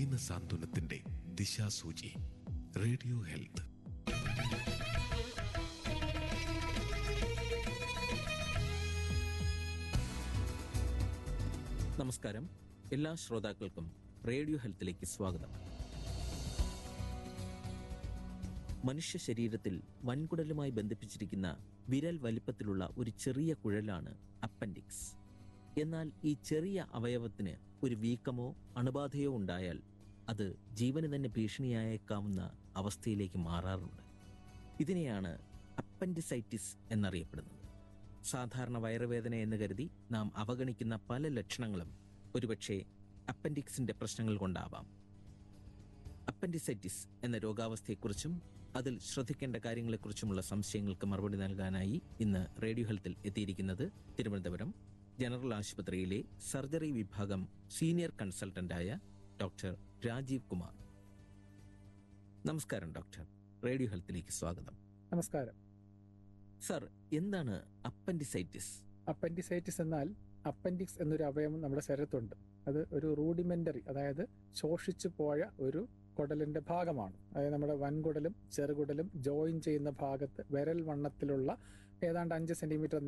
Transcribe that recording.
ദീന സാന്ത്വനത്തിന്റെ ദിശാസൂചി radio health നമസ്കാരം എല്ലാ ശ്രോതാക്കൾക്കും റേഡിയോ ഹെൽത്തിലേക്ക് സ്വാഗതം മനുഷ്യ ശരീരത്തിൽ വൻകുടലുമായി ബന്ധിപ്പിച്ചിരിക്കുന്ന വിരൽ വലിപ്പത്തിലുള്ള ഒരു ചെറിയ കുഴലാണ് അപ്പൻഡിക്സ് എന്നാൽ ഈ ചെറിയ അവയവത്തിന് ഒരു വീക്കമോ അണുബാധയോ ഉണ്ടായാൽ അത് ജീവന് തന്നെ ഭീഷണിയായേക്കാവുന്ന അവസ്ഥയിലേക്ക് മാറാറുണ്ട് ഇതിനെയാണ് അപ്പൻഡിസൈറ്റിസ് എന്നറിയപ്പെടുന്നത് സാധാരണ വയറുവേദന എന്ന് കരുതി നാം അവഗണിക്കുന്ന പല ലക്ഷണങ്ങളും ഒരുപക്ഷെ അപ്പൻഡിക്സിന്റെ പ്രശ്നങ്ങൾ കൊണ്ടാവാം അപ്പൻഡിസൈറ്റിസ് എന്ന രോഗാവസ്ഥയെക്കുറിച്ചും അതിൽ ശ്രദ്ധിക്കേണ്ട കാര്യങ്ങളെക്കുറിച്ചുമുള്ള സംശയങ്ങൾക്ക് മറുപടി നൽകാനായി ഇന്ന് റേഡിയോ ഹെൽത്തിൽ എത്തിയിരിക്കുന്നത് തിരുവനന്തപുരം ജനറൽ ആശുപത്രിയിലെ സർജറി വിഭാഗം സീനിയർ കൺസൾട്ടന്റായ ഡോക്ടർ രാജീവ് കുമാർ നമസ്കാരം ഡോക്ടർ റേഡിയോ ഹെൽത്തിലേക്ക് സ്വാഗതം നമസ്കാരം സർ എന്താണ് അപ്പൻഡിസൈറ്റിസ് അപ്പൻഡിസൈറ്റിസ് എന്നാൽ അപ്പൻഡിക്സ് എന്നൊരു അവയവം നമ്മുടെ ശരീരത്തുണ്ട് അത് ഒരു റൂഡിമെന്ററി അതായത് ശോഷിച്ചു പോയ ഒരു കുടലിന്റെ ഭാഗമാണ് അതായത് നമ്മുടെ വൻകുടലും ചെറുകുടലും ജോയിൻ ചെയ്യുന്ന ഭാഗത്ത് വിരൽ വണ്ണത്തിലുള്ള ഏതാണ്ട് അഞ്ച് സെന്റിമീറ്റർ